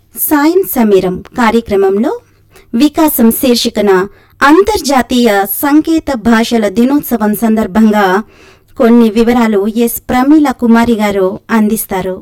సాయం సమీరం కార్యక్రమంలో వికాసం శీర్షికన అంతర్జాతీయ సంకేత భాషల దినోత్సవం సందర్భంగా కొన్ని వివరాలు ఎస్ ప్రమీల కుమారి గారు అందిస్తారు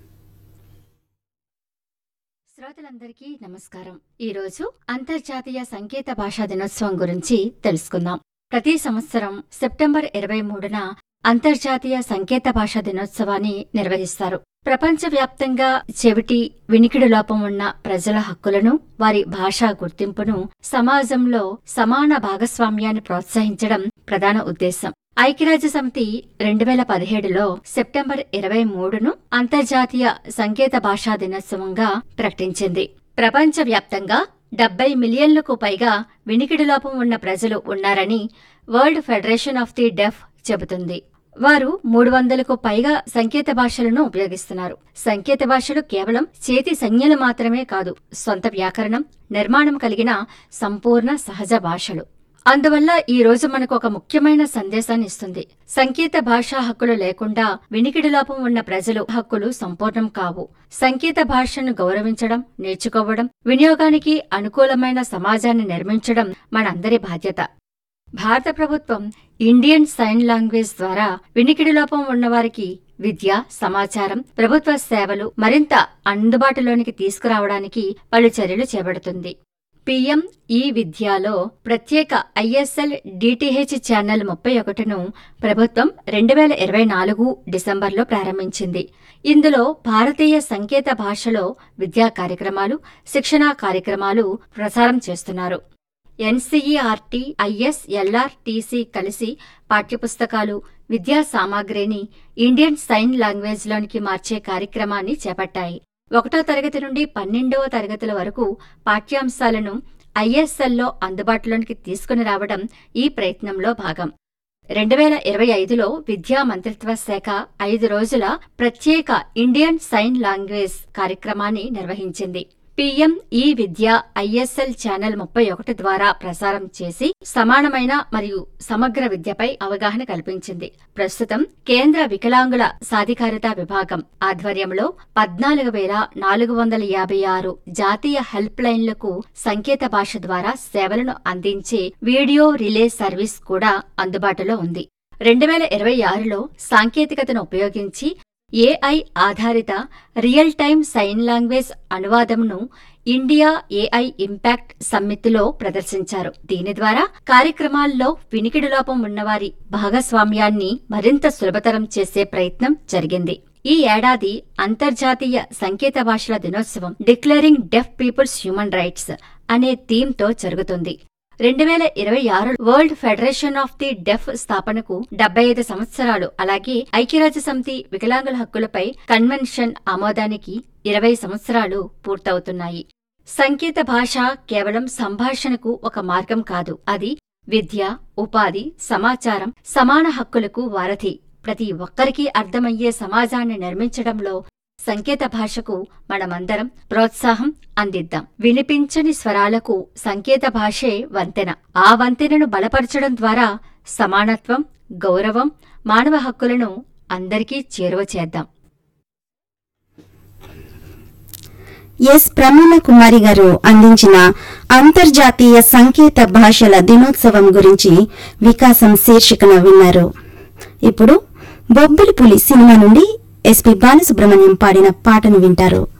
శ్రోతలందరికీ నమస్కారం ఈరోజు అంతర్జాతీయ సంకేత భాషా దినోత్సవం గురించి తెలుసుకుందాం ప్రతి సంవత్సరం సెప్టెంబర్ ఇరవై మూడున అంతర్జాతీయ సంకేత భాషా దినోత్సవాన్ని నిర్వహిస్తారు ప్రపంచవ్యాప్తంగా చెవిటి వినికిడి లోపం ఉన్న ప్రజల హక్కులను వారి భాషా గుర్తింపును సమాజంలో సమాన భాగస్వామ్యాన్ని ప్రోత్సహించడం ప్రధాన ఉద్దేశం ఐక్యరాజ్య సమితి రెండు వేల పదిహేడులో సెప్టెంబర్ ఇరవై మూడును అంతర్జాతీయ సంకేత భాషా దినోత్సవంగా ప్రకటించింది ప్రపంచవ్యాప్తంగా డెబ్బై మిలియన్లకు పైగా వినికిడి లోపం ఉన్న ప్రజలు ఉన్నారని world federation of the deaf చెబుతుంది వారు మూడు వందలకు పైగా సంకేత భాషలను ఉపయోగిస్తున్నారు సంకేత భాషలు కేవలం చేతి సంజ్ఞలు మాత్రమే కాదు సొంత వ్యాకరణం నిర్మాణం కలిగిన సంపూర్ణ సహజ భాషలు అందువల్ల ఈ రోజు మనకు ఒక ముఖ్యమైన సందేశాన్ని ఇస్తుంది సంకేత భాషా హక్కులు లేకుండా వినికిడి లోపం ఉన్న ప్రజలు హక్కులు సంపూర్ణం కావు సంకేత భాషను గౌరవించడం నేర్చుకోవడం వినియోగానికి అనుకూలమైన సమాజాన్ని నిర్మించడం మనందరి బాధ్యత భారత ప్రభుత్వం ఇండియన్ సైన్ లాంగ్వేజ్ ద్వారా వినికిడి లోపం ఉన్నవారికి విద్య సమాచారం ప్రభుత్వ సేవలు మరింత అందుబాటులోనికి తీసుకురావడానికి పలు చర్యలు చేపడుతుంది పిఎం ఈ విద్యాలో ప్రత్యేక ఐఎస్ఎల్ డిటిహెచ్ ఛానల్ ముప్పై ఒకటిను ప్రభుత్వం రెండు వేల ఇరవై నాలుగు డిసెంబర్లో ప్రారంభించింది ఇందులో భారతీయ సంకేత భాషలో విద్యా కార్యక్రమాలు శిక్షణా కార్యక్రమాలు ప్రసారం చేస్తున్నారు ఎన్సీఈఆర్టీ ఐఎస్ఎల్ఆర్టీసీ కలిసి పాఠ్యపుస్తకాలు విద్యా సామాగ్రిని ఇండియన్ సైన్ లాంగ్వేజ్లోనికి మార్చే కార్యక్రమాన్ని చేపట్టాయి ఒకటో తరగతి నుండి పన్నెండవ తరగతుల వరకు పాఠ్యాంశాలను ఐఎస్ఎల్లో అందుబాటులోనికి తీసుకుని రావడం ఈ ప్రయత్నంలో భాగం రెండు వేల ఇరవై ఐదులో విద్యా మంత్రిత్వ శాఖ ఐదు రోజుల ప్రత్యేక ఇండియన్ సైన్ లాంగ్వేజ్ కార్యక్రమాన్ని నిర్వహించింది పిఎం ఈ విద్య ఐఎస్ఎల్ ఛానల్ ముప్పై ఒకటి ద్వారా ప్రసారం చేసి సమానమైన మరియు సమగ్ర విద్యపై అవగాహన కల్పించింది ప్రస్తుతం కేంద్ర వికలాంగుల సాధికారత విభాగం ఆధ్వర్యంలో పద్నాలుగు వేల నాలుగు వందల యాభై ఆరు జాతీయ హెల్ప్ లైన్లకు సంకేత భాష ద్వారా సేవలను అందించే వీడియో రిలే సర్వీస్ కూడా అందుబాటులో ఉంది రెండు వేల ఇరవై ఆరులో సాంకేతికతను ఉపయోగించి ఏఐ ఆధారిత రియల్ టైమ్ సైన్ లాంగ్వేజ్ అనువాదంను ఇండియా ఏఐ ఇంపాక్ట్ సమ్మిత్లో ప్రదర్శించారు దీని ద్వారా కార్యక్రమాల్లో వినికిడి లోపం ఉన్నవారి భాగస్వామ్యాన్ని మరింత సులభతరం చేసే ప్రయత్నం జరిగింది ఈ ఏడాది అంతర్జాతీయ సంకేత భాషల దినోత్సవం declaring deaf people's human rights అనే థీమ్తో జరుగుతుంది రెండు వేల ఇరవై ఆరు world federation of the deaf స్థాపనకు డెబ్బై ఐదు సంవత్సరాలు అలాగే ఐక్యరాజ్య సమితి వికలాంగుల హక్కులపై కన్వెన్షన్ ఆమోదానికి ఇరవై సంవత్సరాలు పూర్తవుతున్నాయి సంకేత భాష కేవలం సంభాషణకు ఒక మార్గం కాదు అది విద్య ఉపాధి సమాచారం సమాన హక్కులకు వారధి ప్రతి ఒక్కరికీ అర్థమయ్యే సమాజాన్ని నిర్మించడంలో సంకేత భాషకు మనమందరం ప్రోత్సాహం అందిద్దాం వినిపించని స్వరాలకు సంకేత భాషే వంతెన ఆ వంతెనను బలపరచడం ద్వారా సమానత్వం గౌరవం మానవ హక్కులను అందరికీ చేరువ చేద్దాం ఎస్ ప్రమీల కుమారి గారు అందించిన అంతర్జాతీయ సంకేత భాషల దినోత్సవం గురించి వికాసం శీర్షికన విన్నారు ఇప్పుడు బొబ్బిలి పులి సినిమా నుండి ఎస్పి బాలసుబ్రహ్మణ్యం పాడిన పాటను వింటారు